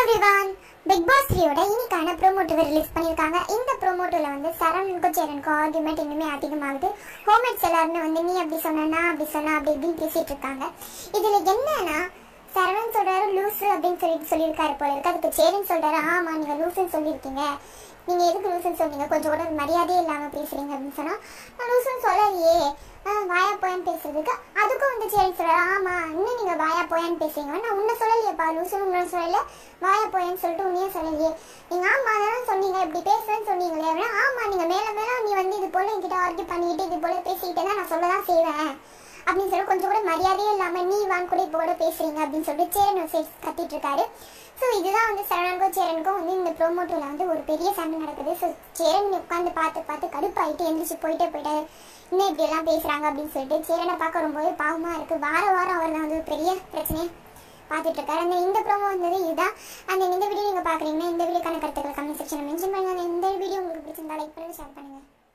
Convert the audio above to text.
everyone big pass த்ரீயோட இன்னைக்கான ப்ரோமோட்டிவ் release பண்ணியிருக்காங்க இந்த ப்ரோமோட்டிவ்ல வந்து சரவணனுக்கும் சேரனுக்கும் ஆர்குமெண்ட் இன்னுமே அதிகமாகுது ஹோம்மேட்ஸ் எல்லாருமே வந்து நீ அப்படி சொன்னா அப்படி சொன்னா அப்படி இப்படின்னு பேசிட்டு இருக்காங்க இதுல என்னன்னா சரவணன் சொல்றாரு லூசு அப்படின்னு சொல்லிட்டு சொல்லியிருக்காரு போல இருக்கு அதுக்கு சேரன் சொல்றாரு ஆமா நீங்க லூசுன்னு சொல்லியிருக்கீங்க நீங்க எதுக்கு லூசுன்னு சொன்னீங்க கொஞ்சம் கூட மரியாதையே இல்லாம பேசுறீங்க அப்படின்னு சொன்னா நான் லூசுன்னு சொல்லலையே ஆஹ் வாயா போயான்னு பேசுறதுக்கு அதுக்கும் வந்து சேரன் சொல்றாரு ஆமா இன்னும் நீங்க வாயா போயான்னு பேசுறீங்க நான் உன்னை சொல்லலையேப்பா லூசுன்னு உன்னை சொல்லல வாயா போயான்னு சொல்லிட்டு உன்னையே சொல்லலையே நீங்க ஆமா தானே சொன்னீங்க இப்படி பேசுறேன்னு சொன்னீங்களே அப்படின்னா ஆமா நீங்க மேல மேல நீ வந்து இது போல என்கிட்ட ஆர்கியூ பண்ணிக்கிட்டு இது போல பேசிக்கிட்டே தான் நான் சொல்லதான் செய்வேன் அப்படின்னு சொல்லி கொஞ்சம் கூட மரியாதையே இல்லாம நீ வான் கூட இப்போ கூட பேசுறீங்க அப்படின்னு சொல்லிட்டு சேரன் ஒரு சைடு கத்திட்டு இருக்காரு ஸோ இதுதான் வந்து சரவணனுக்கும் சேரனுக்கும் வந்து இந்த ப்ரோமோட்டில் வந்து ஒரு பெரிய சண்டை நடக்குது ஸோ சேரன் உட்காந்து பார்த்து பார்த்து கடுப்பாயிட்டு எந்திரிச்சு போயிட்டே போயிட்டாரு இன்னும் இப்படி எல்லாம் பேசுறாங்க அப்படின்னு சொல்லிட்டு சேரனை பார்க்க ரொம்பவே பாவமா இருக்கு வார வாரம் அவர் தான் வந்து ஒரு பெரிய பிரச்சனையை பார்த்துட்டு இருக்காரு அந்த இந்த ப்ரோமோ வந்தது இதுதான் அந்த இந்த வீடியோ நீங்க பாக்குறீங்கன்னா இந்த வீடியோக்கான கருத்துக்களை கமெண்ட் செக்ஷன் மென்ஷன் பண்ணுங்க அந்த இந்த வீடியோ உங்களுக்கு பிடிச்சிருந்தா லைக் பண்ணுங்க ஷேர் பண்ணுங்க